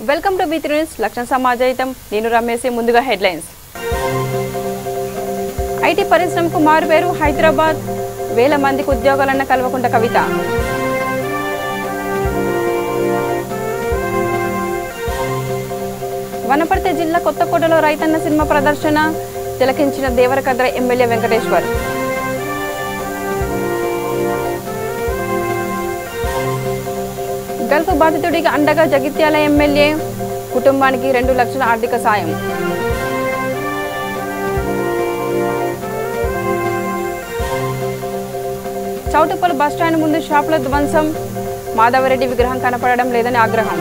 Welcome to be news లక్షణ సమాజాయితం నేను రమేష్ ముందుగా హెడ్లైన్స్ ఐటీ పరిశ్రమకు మారుపేరు హైదరాబాద్ వేల మందికి ఉద్యోగాలన్న కల్వకుంట కవిత వనపర్తి జిల్లా కొత్తకోటలో రైతన్న సినిమా ప్రదర్శన తిలకించిన దేవరకద్ర ఎమ్మెల్యే వెంకటేశ్వర్ గల్ఫ్ బాధితుడికి అండగా జగిత్యాల ఎమ్మెల్యే కుటుంబానికి రెండు లక్షల ఆర్థిక సాయం చౌటుప్పల్ బస్టాండ్ ముందు షాపుల ధ్వంసం మాధవరెడ్డి విగ్రహం కనపడడం లేదని ఆగ్రహం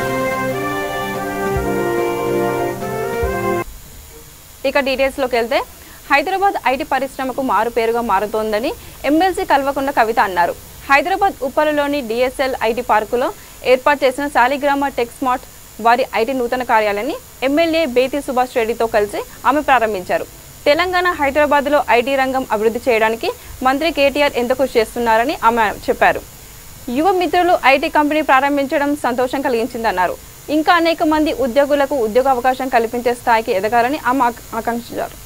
ఇక డీటెయిల్స్లోకి వెళ్తే హైదరాబాద్ ఐటీ పరిశ్రమకు మారు పేరుగా మారుతోందని ఎమ్మెల్సీ కల్వకుండ కవిత అన్నారు హైదరాబాద్ ఉప్పలలోని డిఎస్ఎల్ ఐటీ పార్కులో ఏర్పాటు చేసిన శాలిగ్రామ టెక్ స్మార్ట్ వారి ఐటీ నూతన కార్యాలయాన్ని ఎమ్మెల్యే బేతి సుభాష్ రెడ్డితో కలిసి ఆమె ప్రారంభించారు తెలంగాణ హైదరాబాద్లో ఐటీ రంగం అభివృద్ధి చేయడానికి మంత్రి కేటీఆర్ ఎంత కృషి చేస్తున్నారని ఆమె చెప్పారు యువ మిత్రులు ఐటీ కంపెనీ ప్రారంభించడం సంతోషం కలిగించిందన్నారు ఇంకా అనేక మంది ఉద్యోగులకు ఉద్యోగ అవకాశం కల్పించే స్థాయికి ఎదగాలని ఆమె ఆక- ఆకాంక్షించారు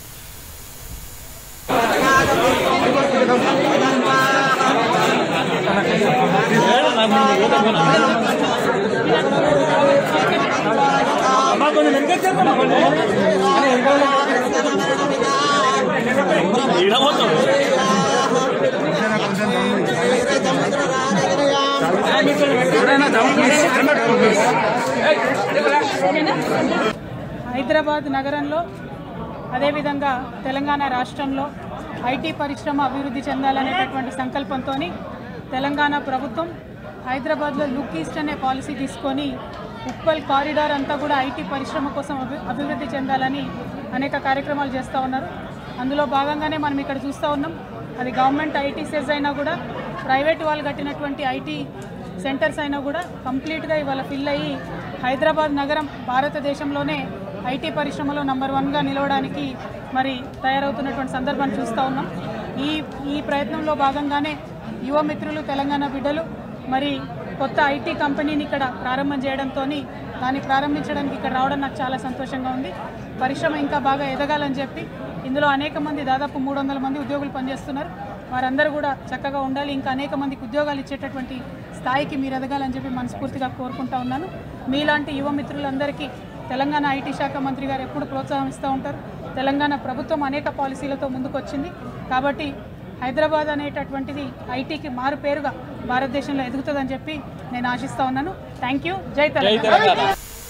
హైదరాబాద్ నగరంలో అదేవిధంగా తెలంగాణ రాష్ట్రంలో ఐటీ పరిశ్రమ అభివృద్ధి చెందాలనేటటువంటి సంకల్పంతో తెలంగాణ ప్రభుత్వం హైదరాబాద్లో లుక్ ఈస్ట్ అనే పాలసీ తీసుకొని ఉప్పల్ కారిడార్ అంతా కూడా ఐటీ పరిశ్రమ కోసం అభి- అభివృద్ధి చెందాలని అనేక కార్యక్రమాలు చేస్తూ ఉన్నారు అందులో భాగంగానే మనం ఇక్కడ చూస్తూ ఉన్నాం అది గవర్నమెంట్ ఐటీ సెజ్ అయినా కూడా ప్రైవేట్ వాళ్ళు కట్టినటువంటి ఐటీ సెంటర్స్ అయినా కూడా కంప్లీట్గా ఇవాళ ఫిల్ అయ్యి హైదరాబాద్ నగరం భారతదేశంలోనే ఐటీ పరిశ్రమలో నంబర్ వన్గా నిలవడానికి మరి తయారవుతున్నటువంటి సందర్భాన్ని చూస్తూ ఉన్నాం ఈ ఈ ప్రయత్నంలో భాగంగానే యువ మిత్రులు తెలంగాణ బిడ్డలు మరి కొత్త ఐటీ కంపెనీని ఇక్కడ ప్రారంభం చేయడంతో దాన్ని ప్రారంభించడానికి ఇక్కడ రావడం నాకు చాలా సంతోషంగా ఉంది పరిశ్రమ ఇంకా బాగా ఎదగాలని చెప్పి ఇందులో అనేక మంది దాదాపు మూడు వందల మంది ఉద్యోగులు పనిచేస్తున్నారు వారందరూ కూడా చక్కగా ఉండాలి ఇంకా అనేక మందికి ఉద్యోగాలు ఇచ్చేటటువంటి స్థాయికి మీరు ఎదగాలని చెప్పి మనస్ఫూర్తిగా కోరుకుంటా ఉన్నాను మీలాంటి యువ మిత్రులందరికీ తెలంగాణ ఐటీ శాఖ మంత్రి గారు ఎప్పుడు ప్రోత్సాహం ఇస్తూ ఉంటారు తెలంగాణ ప్రభుత్వం అనేక పాలసీలతో ముందుకొచ్చింది కాబట్టి హైదరాబాద్ అనేటటువంటిది ఐటీకి మారు పేరుగా భారతదేశంలో ఎదుగుతుందని చెప్పి నేను ఆశిస్తా ఉన్నాను థ్యాంక్ యూ జై తెలంగాణ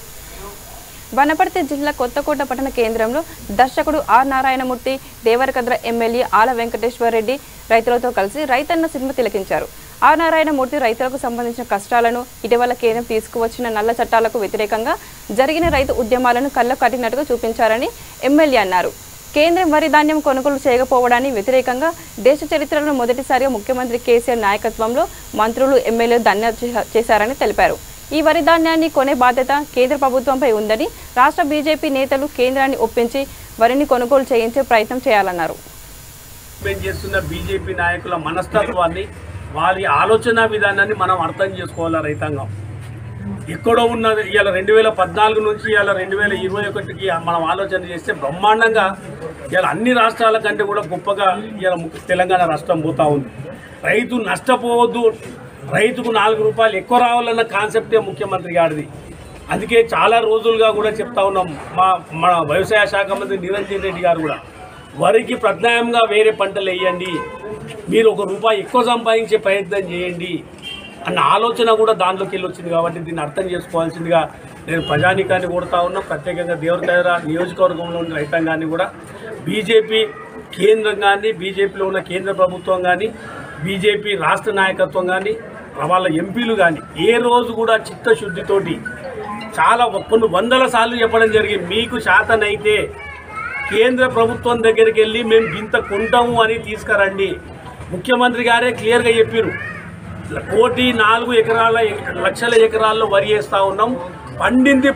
వనపర్తి జిల్లా కొత్తకోట పట్టణ కేంద్రంలో దర్శకుడు ఆర్ నారాయణమూర్తి దేవరకద్ర ఎమ్మెల్యే ఆల వెంకటేశ్వర రెడ్డి రైతులతో కలిసి రైతన్న సినిమా తిలకించారు ఆర్ నారాయణమూర్తి రైతులకు సంబంధించిన కష్టాలను ఇటీవల కేంద్రం తీసుకువచ్చిన నల్ల చట్టాలకు వ్యతిరేకంగా జరిగిన రైతు ఉద్యమాలను కళ్ళ కట్టినట్టుగా చూపించారని ఎమ్మెల్యే అన్నారు కేంద్రం వరి ధాన్యం కొనుగోలు చేయకపోవడాన్ని వ్యతిరేకంగా దేశ చరిత్రలో మొదటిసారిగా ముఖ్యమంత్రి కేసీఆర్ నాయకత్వంలో మంత్రులు ఎమ్మెల్యేలు ధన్య చేశారని తెలిపారు ఈ వరి ధాన్యాన్ని కొనే బాధ్యత కేంద్ర ప్రభుత్వంపై ఉందని రాష్ట్ర బీజేపీ నేతలు కేంద్రాన్ని ఒప్పించి వరిని కొనుగోలు చేయించే ప్రయత్నం చేయాలన్నారు డిపెండ్ చేస్తున్న బీజేపీ నాయకుల మనస్తత్వాన్ని వారి ఆలోచన విధానాన్ని మనం అర్థం చేసుకోవాలి రైతాంగం ఎక్కడో ఉన్నది ఇవాళ రెండు వేల పద్నాలుగు నుంచి ఇవాళ రెండు వేల ఇరవై ఒకటికి మనం ఆలోచన చేస్తే బ్రహ్మాండంగా ఇవాళ అన్ని రాష్ట్రాల కంటే కూడా గొప్పగా ఇవాళ ముఖ్య- తెలంగాణ రాష్ట్రం పోతా ఉంది రైతు నష్టపోవద్దు రైతుకు నాలుగు రూపాయలు ఎక్కువ రావాలన్న కాన్సెప్టే ముఖ్యమంత్రి గారిది అందుకే చాలా రోజులుగా కూడా చెప్తా ఉన్నాం మా మన వ్యవసాయ శాఖ మంత్రి నిరంజన్ రెడ్డి గారు కూడా వరికి ప్రత్యామ్నాయంగా వేరే పంటలు వేయండి మీరు ఒక రూపాయి ఎక్కువ సంపాదించే ప్రయత్నం చేయండి అన్న ఆలోచన కూడా దాంట్లోకి వెళ్ళి వచ్చింది కాబట్టి దీన్ని అర్థం చేసుకోవాల్సిందిగా నేను ప్రజానికాన్ని కొడతా ఉన్నా ప్రత్యేకంగా దేవరకర నియోజకవర్గంలో ఉన్న రైతాంగాన్ని కూడా బీజేపీ కేంద్రం కానీ బీజేపీలో ఉన్న కేంద్ర ప్రభుత్వం కానీ బీజేపీ రాష్ట్ర నాయకత్వం కానీ వాళ్ళ ఎంపీలు కానీ ఏ రోజు కూడా చిత్తశుద్ధితోటి చాలా కొన్ని వందల సార్లు చెప్పడం జరిగింది మీకు శాతనైతే కేంద్ర ప్రభుత్వం దగ్గరికి వెళ్ళి మేము ఇంత కొంటాము అని తీసుకురండి ముఖ్యమంత్రి గారే క్లియర్గా చెప్పారు కోటి నాలుగు ఎకరాల లక్షల ఎకరాల్లో వరి వేస్తూ ఉన్నాం పండింది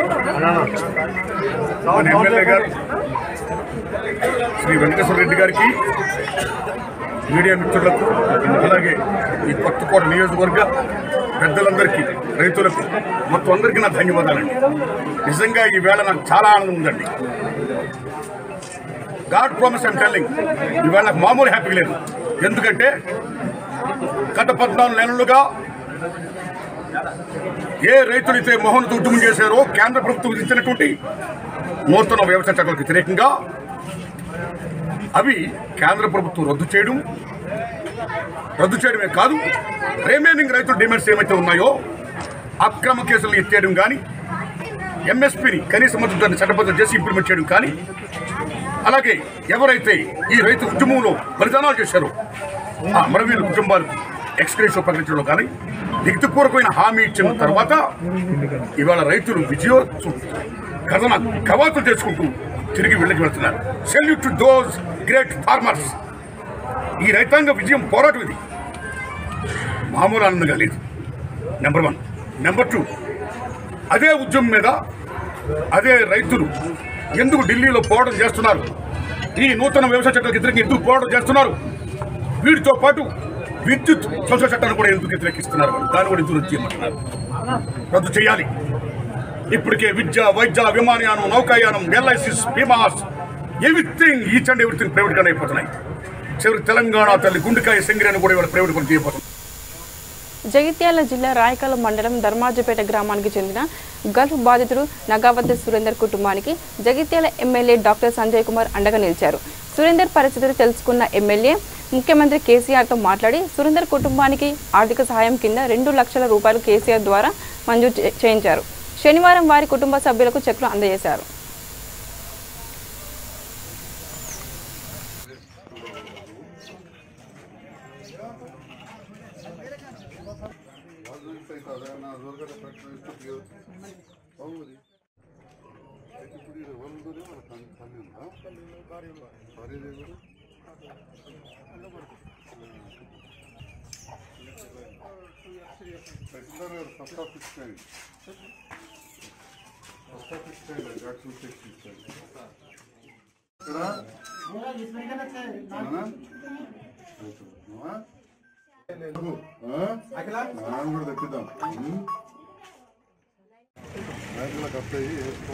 మన ఎమ్మెల్యే గారు శ్రీ వెంకటేశ్వర రెడ్డి గారికి మీడియా మిత్రులకు అలాగే ఈ కొత్తకోట నియోజకవర్గ పెద్దలందరికీ రైతులకు మొత్తం అందరికీ నా ధన్యవాదాలండి నిజంగా ఈ వేళ నాకు చాలా ఆనందం ఉందండి గాడ్ ప్రామిస్ ఐమ్ టెల్లింగ్ ఈవేళ నాకు మామూలు హ్యాపీ లేదు ఎందుకంటే గత పద్నాలుగు నెలలుగా ఏ రైతులైతే మోహన్ ఉద్యమం చేశారో కేంద్ర ప్రభుత్వం విధించినటువంటి నూతన వ్యవసాయ చట్టాలకు వ్యతిరేకంగా అవి కేంద్ర ప్రభుత్వం రద్దు చేయడం రద్దు చేయడమే కాదు రిమైనింగ్ రైతుల డిమాండ్స్ ఏమైతే ఉన్నాయో అక్రమ కేసులు ఎత్తేయడం కానీ ఎంఎస్పీని కనీస మద్దతు ధరని చట్టబద్ధం చేసి ఇంప్లిమెంట్ చేయడం కానీ అలాగే ఎవరైతే ఈ రైతు ఉద్యమంలో బలిదానాలు చేశారో ఆ అమరవీరుల కుటుంబాలకు ఎక్స్గ్రేషన్ ప్రకటించడంలో కానీ లిఖితపూర్వకమైన హామీ ఇచ్చిన తర్వాత ఇవాళ రైతులు విజయోత్సవం కథన కవాతులు చేసుకుంటూ తిరిగి వెళ్ళకి వెళ్తున్నారు salute to those great farmers ఈ రైతాంగ విజయం పోరాటం ఇది మామూలు ఆనందంగా లేదు నెంబర్ వన్ నెంబర్ టూ అదే ఉద్యమం మీద అదే రైతులు ఎందుకు ఢిల్లీలో పోరాటం చేస్తున్నారు ఈ నూతన వ్యవసాయ చట్టాలకు వ్యతిరేకంగా ఎందుకు పోరాటం చేస్తున్నారు వీటితో పాటు విద్యుత్ సంస్థ చట్టాన్ని కూడా ఎందుకు వ్యతిరేకిస్తున్నారు వాళ్ళు? దాన్ని కూడా ఎందుకు రద్దు చేయమంటున్నారు రద్దు చేయాలి ఇప్పటికే విద్య వైద్య విమానయానం నౌకాయానం ఎల్ఐసిస్ బీమాస్ everything each and everything private గానే అయిపోతున్నాయి చివరి తెలంగాణ తల్లి గుండెకాయ సింగరేణి కూడా ఇవాళ ప్రైవేట్ పని చేయబోతుంది జగిత్యాల జిల్లా రాయకాల మండలం ధర్మాజపేట గ్రామానికి చెందిన గల్ఫ్ బాధితుడు నగావతి సురేందర్ కుటుంబానికి జగిత్యాల ఎమ్మెల్యే డాక్టర్ సంజయ్ కుమార్ అండగా నిలిచారు సురేందర్ పరిస్థితిని తెలుసుకున్న ఎమ్మెల్యే ముఖ్యమంత్రి కేసీఆర్తో మాట్లాడి సురేందర్ కుటుంబానికి ఆర్థిక సహాయం కింద రెండు లక్షల రూపాయలు కేసీఆర్ ద్వారా మంజూరు చే- చేయించారు శనివారం వారి కుటుంబ సభ్యులకు చెక్లు అందజేశారు నాన్న కూడా తెప్పిద్దాం బ్యాంకులకు వస్తాయి వేసుకో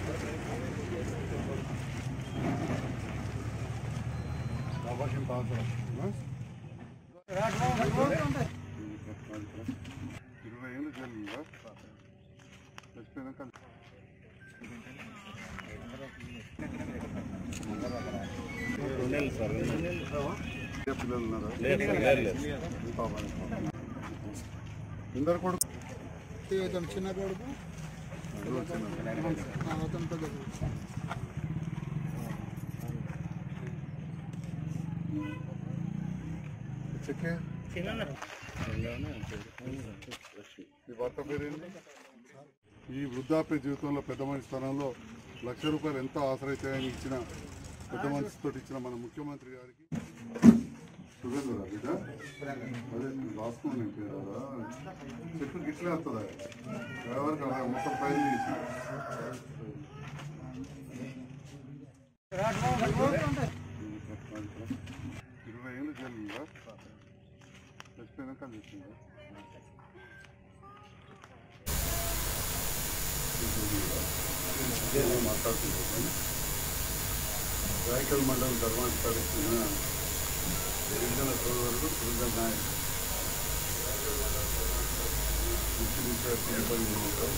కాబట్టి ఇంత అవసరం ఇరవై ఏళ్ళు జరిగిందా చచ్చిపోయినాక పిల్లలు ఉన్నారా పాపం. ఇద్దరు కొడుకు అతను చిన్న కొడుకు ఆ, అతను పెద్ద కొడుకు చెక్కే ఈ భర్త పేరేంటి ఈ వృద్ధాప్య జీవితంలో పెద్ద మనిషి స్థానంలో లక్ష రూపాయలు ఎంతో ఆశ్రయితాయని ఇచ్చిన పెద్ద మనిషితో ఇచ్చిన మన ముఖ్యమంత్రి గారికి సురేంద్ర బిడ్డ అదే రాసుకోండి నేను పేరు కదా. చెట్టు గిట్లే వస్తుందా ఎవరికి అలా మొత్తం పైన తీసి ఇరవై ఏళ్ళు జరిగిందా చచ్చిపోయినాక చేసిందా మాట్లాడుతున్నాను రాయకల్ మండలం ధర్మాధికారి చెందిన గిరిజన సోదరుడు సురేందర్ నాయక్ ఇంచుమించు తిరుపతి ఉంటాం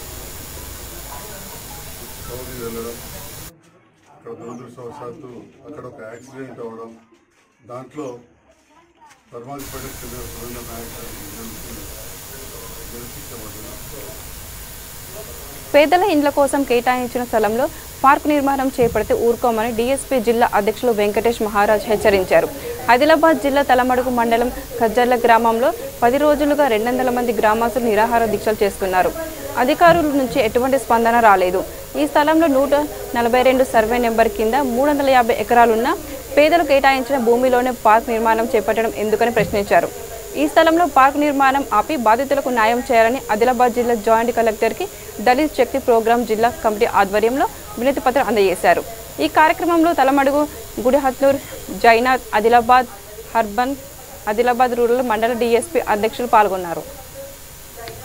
సౌదీ వెళ్ళడం అక్కడ దురదృష్టవశాత్తు అక్కడ ఒక యాక్సిడెంట్ అవ్వడం దాంట్లో ధర్మాధిపేటకు చెందిన సురేంద్ర నాయక్ గారు గెలిపించబడ్డారు పేదల ఇండ్ల కోసం కేటాయించిన స్థలంలో పార్క్ నిర్మాణం చేపడితే ఊరుకోమని డీఎస్పీ జిల్లా అధ్యక్షులు వెంకటేష్ మహారాజ్ హెచ్చరించారు ఆదిలాబాద్ జిల్లా తలమడుగు మండలం ఖజ్జర్ల గ్రామంలో పది రోజులుగా రెండు వందల మంది గ్రామస్తులు నిరాహార దీక్షలు చేస్తున్నారు అధికారుల నుంచి ఎటువంటి స్పందన రాలేదు ఈ స్థలంలో నూట నలభై రెండు సర్వే నెంబర్ కింద మూడు వందల యాభై ఎకరాలున్న పేదలు కేటాయించిన భూమిలోనే పార్క్ నిర్మాణం చేపట్టడం ఎందుకని ప్రశ్నించారు ఈ స్థలంలో పార్క్ నిర్మాణం ఆపి బాధితులకు న్యాయం చేయాలని ఆదిలాబాద్ జిల్లా జాయింట్ కలెక్టర్కి దళిత్ శక్తి ప్రోగ్రాం జిల్లా కమిటీ ఆధ్వర్యంలో వినతి పత్రం అందజేశారు ఈ కార్యక్రమంలో తలమడుగు గుడిహత్నూర్ జైనాథ్ ఆదిలాబాద్ హర్బన్ ఆదిలాబాద్ రూరల్ మండల డీఎస్పీ అధ్యక్షులు పాల్గొన్నారు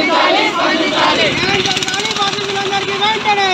బాధితులందరికీ వెంటనే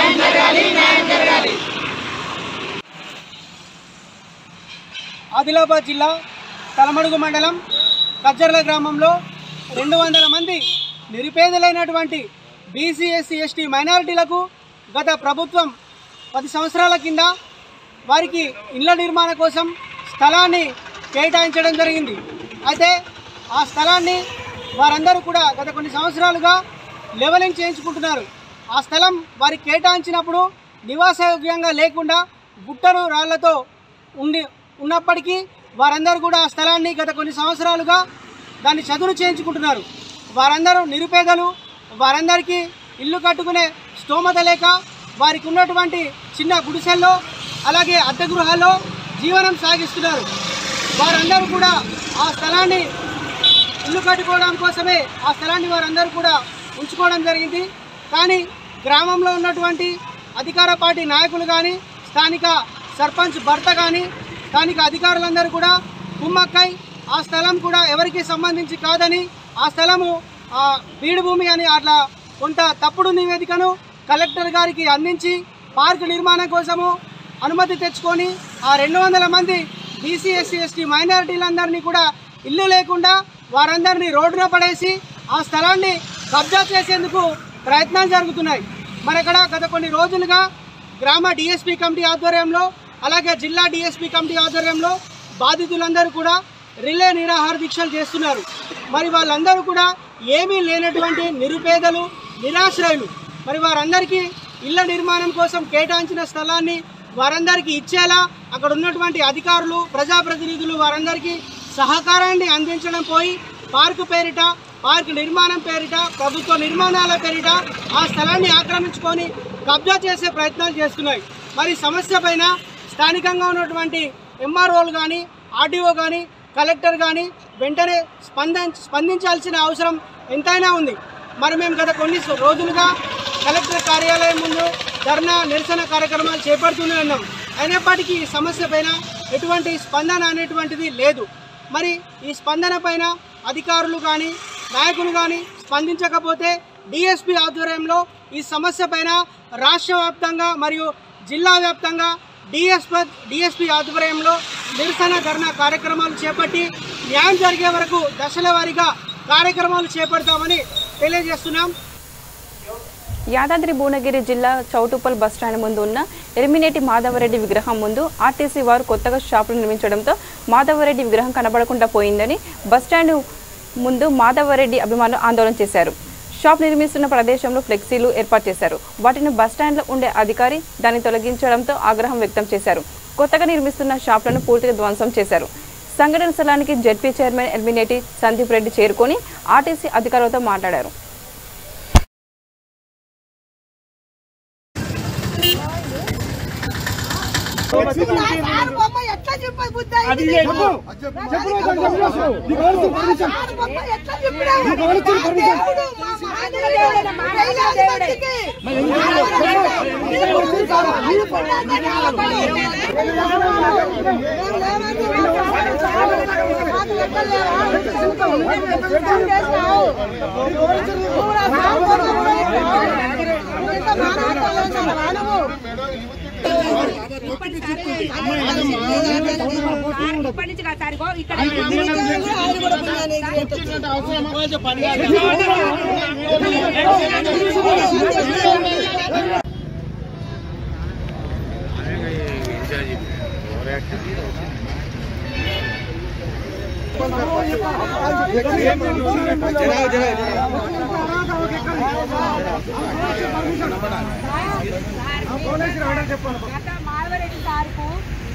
ఆదిలాబాద్ జిల్లా తలమడుగు మండలం కజ్జర్ల గ్రామంలో రెండు వందల మంది నిరుపేదలైనటువంటి బీసీ ఎస్సీ ఎస్టీ మైనారిటీలకు గత ప్రభుత్వం పది సంవత్సరాల కింద వారికి ఇళ్ల నిర్మాణ కోసం స్థలాన్ని కేటాయించడం జరిగింది అయితే ఆ స్థలాన్ని వారందరూ కూడా గత కొన్ని సంవత్సరాలుగా లెవలింగ్ చేయించుకుంటున్నారు ఆ స్థలం వారికి కేటాయించినప్పుడు నివాసయోగ్యంగా లేకుండా గుట్టలు రాళ్లతో ఉండి ఉన్నప్పటికీ వారందరూ కూడా ఆ స్థలాన్ని గత కొన్ని సంవత్సరాలుగా దాన్ని చదును చేయించుకుంటున్నారు వారందరూ నిరుపేదలు వారందరికీ ఇల్లు కట్టుకునే స్తోమత లేక వారికి ఉన్నటువంటి చిన్న గుడిసెల్లో అలాగే అద్దె గృహాల్లో జీవనం సాగిస్తున్నారు వారందరూ కూడా ఆ స్థలాన్ని ఇల్లు కట్టుకోవడం కోసమే ఆ స్థలాన్ని వారందరూ కూడా ఉంచుకోవడం జరిగింది కానీ గ్రామంలో ఉన్నటువంటి అధికార పార్టీ నాయకులు కానీ స్థానిక సర్పంచ్ భర్త కానీ స్థానిక అధికారులందరూ కూడా కుమ్మక్కై ఆ స్థలం కూడా ఎవరికి సంబంధించి కాదని ఆ స్థలము ఆ, బీడు భూమి అని అట్లా కొంత తప్పుడు నివేదికను కలెక్టర్ గారికి అందించి పార్క్ నిర్మాణం కోసము అనుమతి తెచ్చుకొని ఆ రెండు వందల మంది బీసీ ఎస్సీ ఎస్టీ మైనారిటీలందరినీ కూడా ఇల్లు లేకుండా వారందరినీ రోడ్డున పడేసి ఆ స్థలాన్ని కబ్జా చేసేందుకు ప్రయత్నాలు జరుగుతున్నాయి మరి ఇక్కడ గత కొన్ని రోజులుగా గ్రామ డిఎస్పీ కమిటీ ఆధ్వర్యంలో అలాగే జిల్లా డిఎస్పీ కమిటీ ఆధ్వర్యంలో బాధితులందరూ కూడా రిలే నిరాహార దీక్షలు చేస్తున్నారు మరి వాళ్ళందరూ కూడా ఏమీ లేనటువంటి నిరుపేదలు నిరాశ్రయులు మరి వారందరికీ ఇళ్ల నిర్మాణం కోసం కేటాయించిన స్థలాన్ని వారందరికీ ఇచ్చేలా అక్కడ ఉన్నటువంటి అధికారులు ప్రజాప్రతినిధులు వారందరికీ సహకారాన్ని అందించడం పోయి పార్కు పేరిట పార్క్ నిర్మాణం పేరిట ప్రభుత్వ నిర్మాణాల పేరిట ఆ స్థలాన్ని ఆక్రమించుకొని కబ్జా చేసే ప్రయత్నాలు చేస్తున్నాయి మరి సమస్య పైన స్థానికంగా ఉన్నటువంటి ఎంఆర్ఓలు కానీ ఆర్డీఓ కానీ కలెక్టర్ కానీ వెంటనే స్పంద స్పందించాల్సిన అవసరం ఎంతైనా ఉంది మరి మేము గత కొన్ని రోజులుగా కలెక్టర్ కార్యాలయం ముందు ధర్నా నిరసన కార్యక్రమాలు చేపడుతూనే ఉన్నాం అయినప్పటికీ ఈ సమస్య పైన ఎటువంటి స్పందన అనేటువంటిది లేదు మరి ఈ స్పందన పైన అధికారులు కానీ నాయకులు కానీ స్పందించకపోతే డిఎస్పి ఆధ్వర్యంలో ఈ సమస్య పైన రాష్ట్ర వ్యాప్తంగా మరియు జిల్లా వ్యాప్తంగా డిఎస్పి డిఎస్పి ఆధ్వర్యంలో నిరసన ధర్నా కార్యక్రమాలు చేపట్టి న్యాయం జరిగే వరకు దశల వారీగా కార్యక్రమాలు చేపడతామని తెలియజేస్తున్నాం యాదాద్రి భువనగిరి జిల్లా చౌటుప్పల్ బస్టాండ్ ముందు ఉన్న ఎలిమినేటి మాధవరెడ్డి విగ్రహం ముందు ఆర్టీసీ వారు కొత్తగా షాపులు నిర్మించడంతో మాధవరెడ్డి విగ్రహం కనబడకుండా పోయిందని బస్టాండ్ ముందు మాధవరెడ్డి అభిమానులు ఆందోళన చేశారు షాప్ నిర్మిస్తున్న ప్రదేశంలో ఫ్లెక్సీలు ఏర్పాటు చేశారు వాటిని బస్టాండ్లో ఉండే అధికారి దాన్ని తొలగించడంతో ఆగ్రహం వ్యక్తం చేశారు కొత్తగా నిర్మిస్తున్న షాపులను పూర్తిగా ధ్వంసం చేశారు సంఘటన స్థలానికి జెడ్పీ చైర్మన్ ఎల్మినేటి సందీప్ రెడ్డి చేరుకొని ఆర్టీసీ అధికారులతో మాట్లాడారు ఇప్పటి నుంచి కాదు సార్ ఇగో ఇక్కడ గత మాధవరెడ్డి సార్కు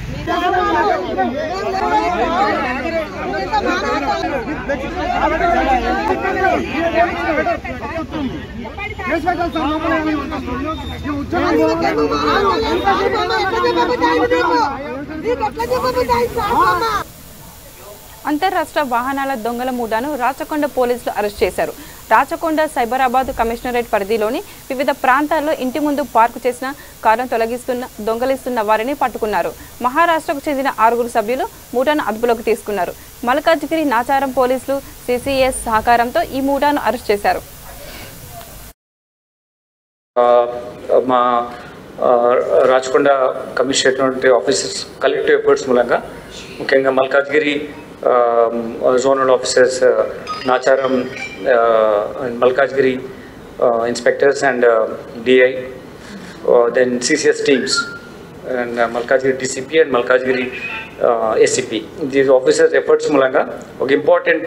అంతర్రాష్ట్ర వాహనాల దొంగల మూడాను రాచకొండ పోలీసులు అరెస్ట్ చేశారు రాచకొండ సైబరాబాద్ కమిషనరేట్ పరిధిలోని వివిధ ప్రాంతాల్లో ఇంటి ముందు పార్కు చేసిన కారును తొలగిస్తున్న దొంగలిస్తున్న వారిని పట్టుకున్నారు మహారాష్ట్రకు చెందిన ఆరుగురు సభ్యులు మూడాను అదుపులోకి తీసుకున్నారు మల్కాజ్గిరి నాచారం పోలీసులు సిసిఎస్ సహకారంతో ఈ మూడాను అరెస్ట్ చేశారు ఆ, మా ఆ, Rachakonda commissionerate officers collective efforts మూలంగా ముఖ్యంగా మల్కాజ్గిరి ఆ, జోనల్ ఆఫీసర్స్ ఆ, నాచారం ఆ, అండ్ మల్కాజ్గిరి ఆ, inspectors and DI then CCS teams and Malkajgiri DCP and Malkajgiri SCP these officers efforts మూలంగా ఒక important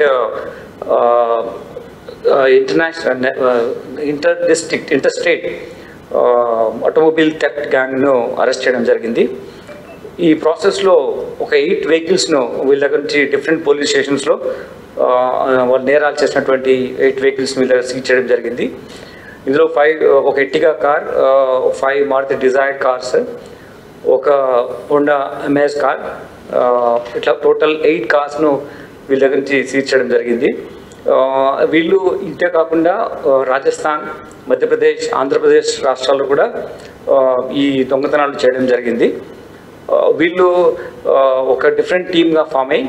international inter district inter state automobile theft గ్యాంగ్ను అరెస్ట్ చేయడం జరిగింది ఈ ప్రాసెస్లో ఒక ఎయిట్ వెహికల్స్ను వీళ్ళ దగ్గర నుంచి డిఫరెంట్ పోలీస్ స్టేషన్స్లో వాళ్ళు నేరాలు చేసినటువంటి ఎయిట్ వెహికల్స్ వీళ్ళ దగ్గర సీజ్ చేయడం జరిగింది ఇందులో ఫైవ్ ఒక ఎట్టిగా car five Maruti Dzire cars ఒక హోండా ఎంఎస్ కార్ ఆ, ఇట్లా టోటల్ ఎయిట్ కార్స్ను వీళ్ళ దగ్గర నుంచి సీజ్ చేయడం జరిగింది ఆ, వీళ్ళు ఇంతే కాకుండా ఆ, రాజస్థాన్ మధ్యప్రదేశ్ ఆంధ్రప్రదేశ్ రాష్ట్రాల్లో కూడా ఆ, ఈ దొంగతనాలు చేయడం జరిగింది ఆ, వీళ్ళు ఆ, ఒక డిఫరెంట్ టీమ్గా ఫామ్ అయ్యి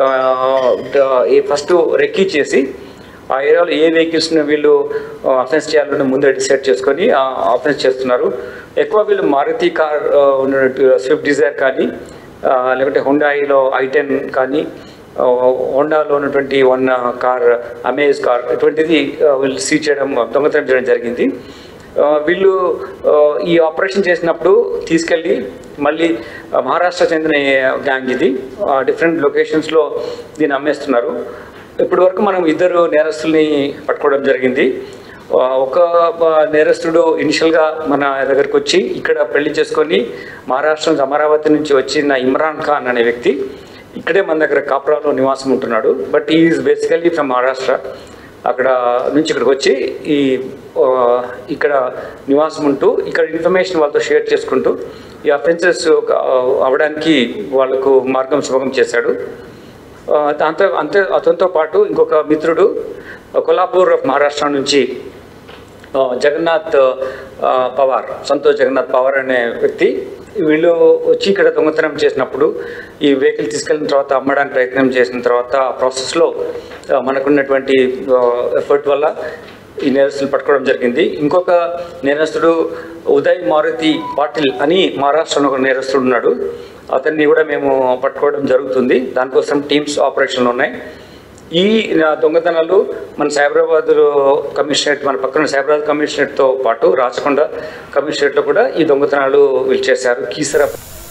ఫస్ట్ రెక్కీ చేసి ఆ ఏరియాలో ఏ వెహికల్స్ని వీళ్ళు అఫెన్స్ చేయాలని ముందే డిసైడ్ చేసుకొని అఫెన్స్ చేస్తున్నారు ఎక్కువ వీళ్ళు మారుతి కార్ ఆ, ఉన్నట్టు స్విఫ్ట్ డిజైర్ కానీ ఆ, లేకుంటే హుండాయిలో ఐ టెన్ కానీ ఆ, హోండాలో ఉన్నటువంటి వన్ కార్ అమేజ్ కార్ ఇటువంటిది ఆ, వీళ్ళు సీజ్ చేయడం దొంగతనం చేయడం జరిగింది ఆ, వీళ్ళు ఆ, ఈ ఆపరేషన్ చేసినప్పుడు తీసుకెళ్ళి మళ్ళీ ఆ, మహారాష్ట్ర చెందిన గ్యాంగ్ ఇది డిఫరెంట్ లొకేషన్స్లో దీన్ని అమ్మేస్తున్నారు ఇప్పటి వరకు మనం ఇద్దరు నేరస్తుల్ని పట్టుకోవడం జరిగింది ఆ, ఒక ఆ, నేరస్తుడు ఇనిషియల్గా మన దగ్గరకు వచ్చి ఇక్కడ పెళ్లి చేసుకొని మహారాష్ట్ర నుంచి అమరావతి నుంచి వచ్చిన ఇమ్రాన్ ఖాన్ అనే వ్యక్తి ఇక్కడే మన దగ్గర కాపురాలో నివాసం ఉంటున్నాడు but is basically from Maharashtra అక్కడ నుంచి ఇక్కడికి వచ్చి ఈ ఆ, ఇక్కడ నివాసం ఉంటూ ఇక్కడ ఇన్ఫర్మేషన్ వాళ్ళతో షేర్ చేసుకుంటూ ఈ అఫెన్సెస్ అవడానికి వాళ్ళకు మార్గం సుభగం చేశాడు ఆ, దాంతో అంతే అతనితో పాటు ఇంకొక మిత్రుడు కొల్లాపూర్ ఆఫ్ మహారాష్ట్ర నుంచి ఆ, జగన్నాథ్ ఆ, పవార్ సంతోష్ జగన్నాథ్ పవార్ అనే వ్యక్తి వీళ్ళు వచ్చి ఇక్కడ దొంగతనం చేసినప్పుడు ఈ వెహికల్ తీసుకెళ్ళిన తర్వాత అమ్మడానికి ప్రయత్నం చేసిన తర్వాత ఆ ప్రాసెస్లో ఆ, మనకున్నటువంటి ఎఫర్ట్ వల్ల ఈ నేరస్తులు పట్టుకోవడం జరిగింది ఇంకొక నేరస్తుడు ఉదయ్ మారుతి పాటిల్ అని మహారాష్ట్రలో ఒక నేరస్తుడు ఉన్నాడు అతన్ని కూడా మేము పట్టుకోవడం జరుగుతుంది దానికోసం టీమ్స్ ఆపరేషన్లు ఉన్నాయి ఈ ఆ, దొంగతనాలు మన సైబరాబాద్ కమిషనరేట్ మన పక్కన సైబరాబాద్ కమిషనరేట్తో పాటు రాచకొండ కమిషనరేట్లో కూడా ఈ దొంగతనాలు వీళ్ళు చేశారు కీసర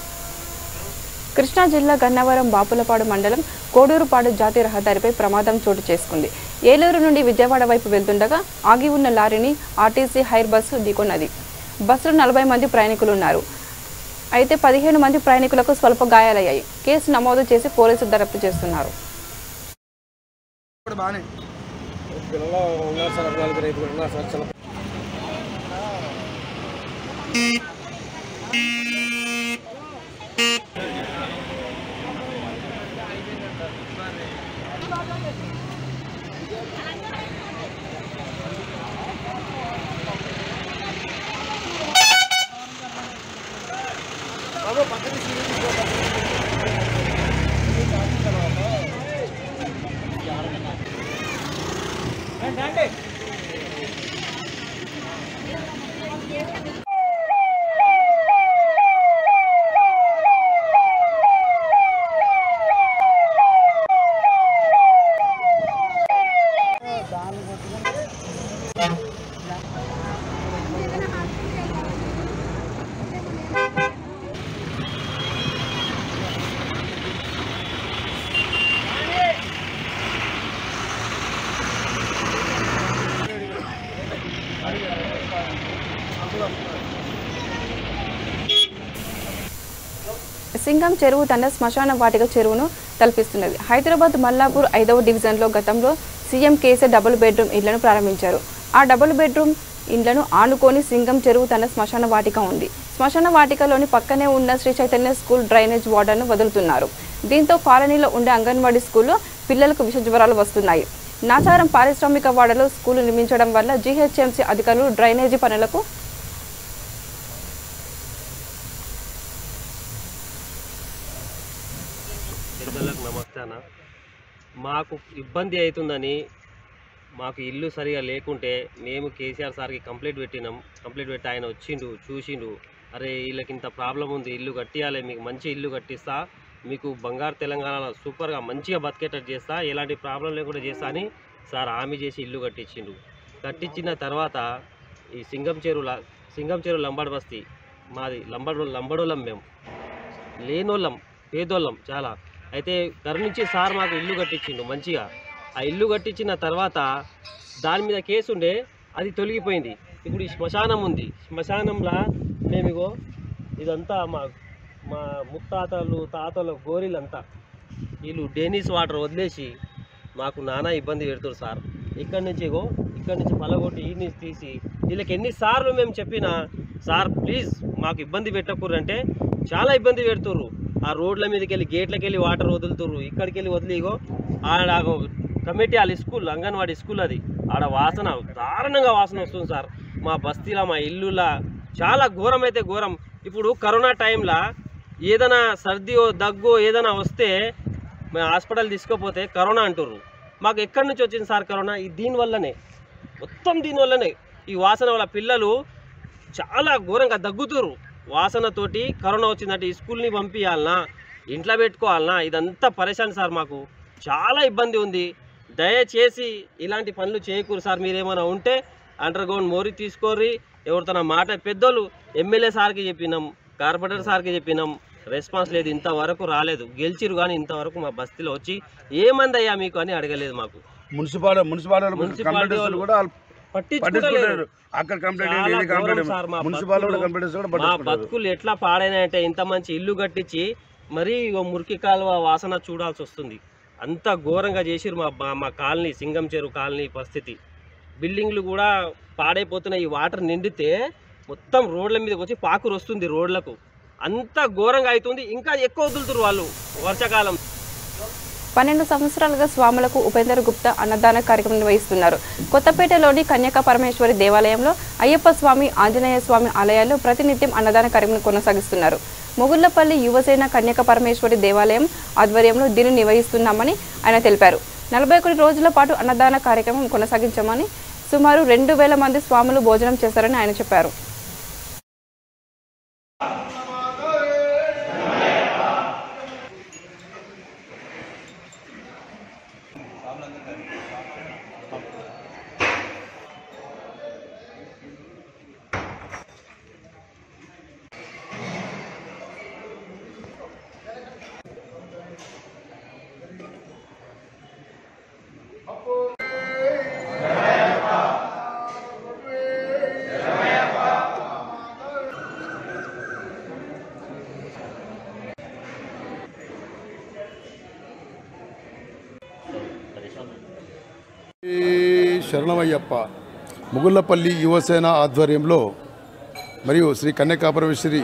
కృష్ణా జిల్లా గన్నవరం బాపులపాడు మండలం కోడూరుపాడు జాతీయ రహదారిపై ప్రమాదం చోటు చేసుకుంది ఏలూరు నుండి విజయవాడ వైపు వెళ్తుండగా ఆగి ఉన్న లారీని ఆర్టీసీ హైర్ బస్సు ఢీకొన్నది బస్సులో నలభై మంది ప్రయాణికులు ఉన్నారు అయితే పదిహేను మంది ప్రయాణికులకు స్వల్ప గాయాలయ్యాయి కేసు నమోదు చేసి పోలీసులు దర్యాప్తు చేస్తున్నారు సింగం చెరువు తన శ్మశాన వాటిక చెరువును తలపిస్తున్నది హైదరాబాద్ మల్లాపూర్ ఐదవ డివిజన్లో గతంలో సీఎం కేసీఆర్ డబుల్ బెడ్రూమ్ ఇళ్లను ప్రారంభించారు ఆ డబుల్ బెడ్రూమ్ ఇండ్లను ఆనుకొని సింగం చెరువు తన శ్మశాన వాటిక ఉంది శ్మశాన వాటికలోని పక్కనే ఉన్న శ్రీ చైతన్య స్కూల్ డ్రైనేజ్ వాటర్ను వదులుతున్నారు దీంతో కాలనీలో ఉండే అంగన్వాడీ స్కూల్లో పిల్లలకు విష జ్వరాలు వస్తున్నాయి నాచారం పారిశ్రామిక వాడలో స్కూలు నిర్మించడం వల్ల జీహెచ్ఎంసీ అధికారులు డ్రైనేజీ పనులకు పెద్దలకు నమస్తే అన్న మాకు ఇబ్బంది అవుతుందని మాకు ఇల్లు సరిగా లేకుంటే మేము కేసీఆర్ సార్కి కంప్లైంట్ పెట్టినాం కంప్లైంట్ పెట్టి ఆయన వచ్చిండు చూసిండు అరే వీళ్ళకి ఇంత ప్రాబ్లం ఉంది ఇల్లు కట్టియాలి మీకు మంచి ఇల్లు కట్టిస్తా మీకు బంగారు తెలంగాణలో సూపర్గా మంచిగా బతికేటట్టు చేస్తా ఎలాంటి ప్రాబ్లం లేకుండా చేస్తా అని సార్ హామీ చేసి ఇల్లు కట్టించిండు కట్టించిన తర్వాత ఈ సింగం చెరువుల సింగం చెరువు లంబాడ్ బస్తీ మాది లంబడు లంబడోళ్ళం మేము లేనోళ్ళం పేదోళ్ళం చాలా అయితే కరుణించి సార్ మాకు ఇల్లు కట్టించిండు మంచిగా ఆ ఇల్లు కట్టించిన తర్వాత దాని మీద కేసు ఉండే అది తొలగిపోయింది ఇప్పుడు ఈ శ్మశానం ఉంది శ్మశానంలో మేము ఇగో ఇదంతా మా మా ముత్తాతలు తాతలు గోరీలంతా వీళ్ళు డేనిస్ వాటర్ వదిలేసి మాకు నానా ఇబ్బంది పెడుతున్నారు సార్ ఇక్కడి నుంచి ఇగో ఇక్కడి నుంచి పలగొట్టి ఈ నుంచి తీసి వీళ్ళకి ఎన్నిసార్లు మేము చెప్పినా సార్ ప్లీజ్ మాకు ఇబ్బంది పెట్టకూరంటే చాలా ఇబ్బంది పెడుతుర్రు ఆ రోడ్ల మీదకి వెళ్ళి గేట్లకి వెళ్ళి వాటర్ వదులుతుర్రు ఇక్కడికి వెళ్ళి వదిలి ఇగో ఆడ కమిటీ వాళ్ళ స్కూల్ అంగన్వాడీ స్కూల్ అది ఆడ వాసన దారుణంగా వాసన వస్తుంది సార్ మా బస్తీలో మా ఇల్లులా చాలా ఘోరం అయితే ఘోరం ఇప్పుడు కరోనా టైంలో ఏదైనా సర్దియో దగ్గో ఏదైనా వస్తే మేము హాస్పిటల్ తీసుకుపోతే కరోనా అంటుర్రు మాకు ఎక్కడి నుంచి వచ్చింది సార్ కరోనా ఈ దీనివల్లనే మొత్తం దీనివల్లనే ఈ వాసన వల్ల పిల్లలు చాలా ఘోరంగా దగ్గుతురు వాసనతోటి కరోనా వచ్చిందంటే ఈ స్కూల్ని పంపించాలనా ఇంట్లో పెట్టుకోవాలనా ఇదంతా పరేషాన్ సార్ మాకు చాలా ఇబ్బంది ఉంది దయచేసి ఇలాంటి పనులు చేయకూరు సార్ మీరేమైనా ఉంటే అండర్ గ్రౌండ్ మోరీ తీసుకోర్రి ఎవరితో మాట పెద్దోళ్ళు ఎమ్మెల్యే సార్కి చెప్పినాం కార్పొరేటర్ సార్కి చెప్పినాం రెస్పాన్స్ లేదు ఇంతవరకు రాలేదు గెలిచిరు కానీ ఇంతవరకు మా బస్తీలో వచ్చి ఏమంది అయ్యా మీకు అని అడగలేదు మాకు మున్సిపాల్ మున్సిపాలిటీ మున్సిపాలిటీ కంప్లైంట్స్ వాళ్ళు కూడా వాళ్ళు పట్టించుకుంటలేరు. పట్టించుకుంటారు అక్కడ కంప్లైంట్ చాలా ఇది ఘోరం కంప్లైంట్ సార్ మా మున్సిపాల్ కూడా బతుకులు. కంప్లైంట్స్ కూడా మా పట్టించుకుంటారు బతుకులు ఎట్లా పాడైనాయంటే ఇంత మంచి ఇల్లు కట్టించి మరీ ఓ మురికి కాలువ వాసన చూడాల్సి వస్తుంది అంత ఘోరంగా చేసిరు మా మా- మా కాలనీ సింగం చెరువు కాలనీ పరిస్థితి బిల్డింగ్లు కూడా పాడైపోతున్నాయి ఈ వాటర్ నిండితే మొత్తం రోడ్ల మీదకి వచ్చి పాకురు వస్తుంది రోడ్లకు అంత ఘోరంగా అవుతుంది ఇంకా ఎక్కువ వదులుతురు వాళ్ళు వర్షాకాలం పన్నెండు సంవత్సరాలుగా స్వాములకు ఉపేందర్ గుప్తా అన్నదాన కార్యక్రమం నిర్వహిస్తున్నారు కొత్తపేటలోని కన్యాక పరమేశ్వరి దేవాలయంలో అయ్యప్ప స్వామి ఆంజనేయ స్వామి ఆలయాల్లో ప్రతినిత్యం అన్నదాన కార్యక్రమం కొనసాగిస్తున్నారు మొగుళ్లపల్లి యువసేన కన్యాక పరమేశ్వరి దేవాలయం ఆధ్వర్యంలో దీన్ని నిర్వహిస్తున్నామని ఆయన తెలిపారు నలభై ఒకటి రోజుల పాటు అన్నదాన కార్యక్రమం కొనసాగించామని సుమారు రెండు వేల మంది స్వాములు భోజనం చేశారని ఆయన చెప్పారు ఈ శరణమయ్యప్ప ముగుళ్ళపల్లి యువసేన ఆధ్వర్యంలో మరియు శ్రీ కన్యకాపరమేశ్వరి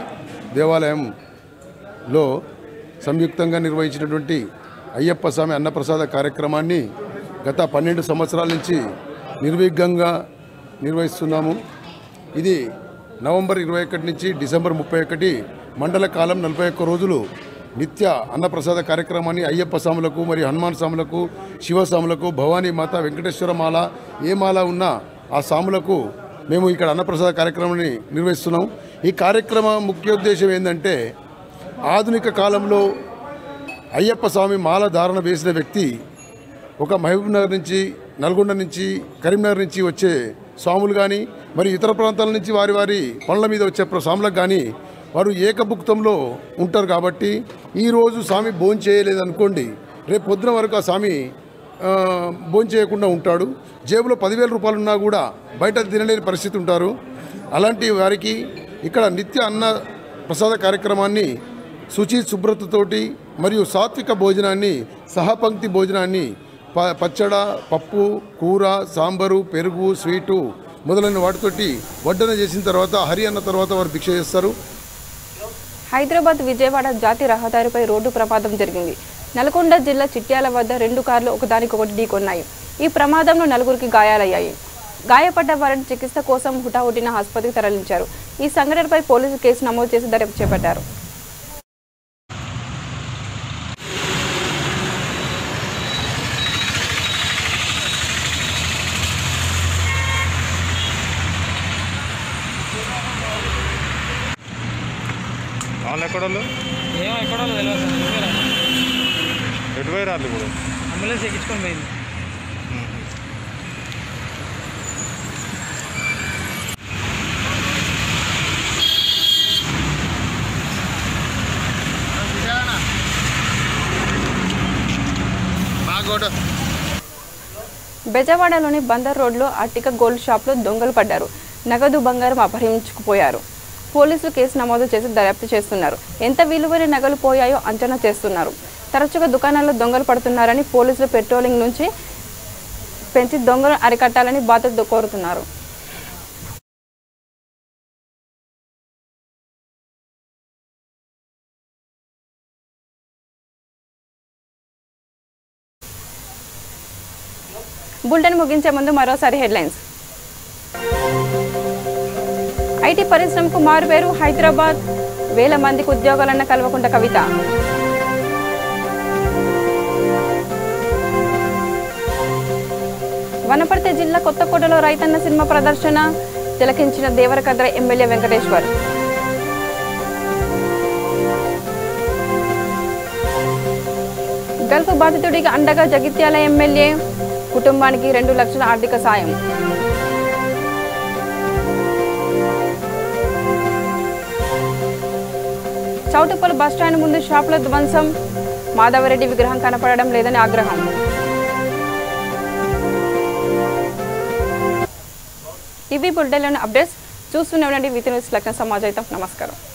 దేవాలయంలో సంయుక్తంగా నిర్వహించినటువంటి అయ్యప్ప స్వామి అన్నప్రసాద కార్యక్రమాన్ని గత పన్నెండు సంవత్సరాల నుంచి నిర్విఘ్నంగా నిర్వహిస్తున్నాము ఇది నవంబర్ ఇరవై ఒకటి నుంచి డిసెంబర్ ముప్పై ఒకటి మండల కాలం నలభై ఒక్క రోజులు నిత్య అన్నప్రసాద కార్యక్రమాన్ని అయ్యప్ప స్వాములకు మరియు హనుమాన్ స్వాములకు శివస్వాములకు భవానీ మాత వెంకటేశ్వర మాల ఏ మాల ఉన్నా ఆ స్వాములకు మేము ఇక్కడ అన్నప్రసాద కార్యక్రమాన్ని నిర్వహిస్తున్నాం ఈ కార్యక్రమం ముఖ్యోద్దేశం ఏంటంటే ఆధునిక కాలంలో అయ్యప్ప స్వామి మాల ధారణ వేసిన వ్యక్తి ఒక మహబూబ్ నగర్ నుంచి నల్గొండ నుంచి కరీంనగర్ నుంచి వచ్చే స్వాములు కానీ మరి ఇతర ప్రాంతాల నుంచి వారి వారి పనుల మీద వచ్చే ప్ర- స్వాములకు కానీ వారు ఏకభుక్తంలో ఉంటారు కాబట్టి ఈరోజు స్వామి భోజనం చేయలేదనుకోండి రేపు పొద్దున వరకు ఆ స్వామి ఆ, భోజనం చేయకుండా ఉంటాడు జేబులో పదివేల రూపాయలు ఉన్నా కూడా బయట తినలేని పరిస్థితి ఉంటారు అలాంటి వారికి ఇక్కడ నిత్య అన్న ప్రసాద కార్యక్రమాన్ని శుచి శుభ్రతతోటి మరియు సాత్విక భోజనాన్ని సహపంక్తి భోజనాన్ని ప పచ్చడ పప్పు కూర సాంబారు పెరుగు స్వీటు మొదలైన వాటితోటి వడ్డన చేసిన తర్వాత హరి అన్న తర్వాత వారు భిక్ష చేస్తారు హైదరాబాద్ విజయవాడ జాతీయ రహదారిపై రోడ్డు ప్రమాదం జరిగింది నల్గొండ జిల్లా చిట్యాల వద్ద రెండు కార్లు ఒకదానికొకటి ఢీకొన్నాయి ఈ ప్రమాదంలో నలుగురికి గాయాలయ్యాయి గాయపడ్డ వారిని చికిత్స కోసం హుటాహుటిన ఆసుపత్రికి తరలించారు ఈ సంఘటనపై పోలీసులు కేసు నమోదు చేసి దర్యాప్తు చేపట్టారు వాళ్ళు ఎక్కడోళ్ళు ఏమో ఎక్కడో తెలియదు సార్ వెళ్ళిపోయారు ఎటు పోయి రాళ్ళు ఇప్పుడు అంబులెన్స్ ఎక్కించుకొని పోయింది బెజవాడలోని బందర్ రోడ్లో అట్టిక గోల్డ్ షాప్లో దొంగలు పడ్డారు నగదు బంగారం అపహరించుకుపోయారు పోలీసులు కేసు నమోదు చేసి దర్యాప్తు చేస్తున్నారు ఎంత విలువైన నగలు పోయాయో అంచనా చేస్తున్నారు తరచుగా దుకాణాల్లో దొంగలు పడుతున్నారని పోలీసులు పెట్రోలింగ్ నుంచి పెంచి దొంగలు అరికట్టాలని బాధ్యత కోరుతున్నారు బులెటిన్ ముగించే ముందు మరోసారి హెడ్లైన్స్ ఐటీ పరిశ్రమకు మారుపేరు హైదరాబాద్ వేల మందికి ఉద్యోగాలన్న కల్వకుంట కవిత వనపర్తి జిల్లా కొత్తకోటలో రైతన్న సినిమా ప్రదర్శన తిలకించిన దేవరకద్ర ఎమ్మెల్యే వెంకటేశ్వర్ గల్ఫ్ బాధితుడికి అండగా జగిత్యాల ఎమ్మెల్యే కుటుంబానికి రెండు లక్షల ఆర్థిక సాయం చౌటుప్పల్ బస్టాండ్ ముందు షాపుల ధ్వంసం మాధవరెడ్డి విగ్రహం కనపడడం లేదని ఆగ్రహం ఇవి బుల్డెన్లోని అప్డేట్స్ చూస్తూనే ఉండండి విత్ న్యూస్ లగ్న సమాజాయితం నమస్కారం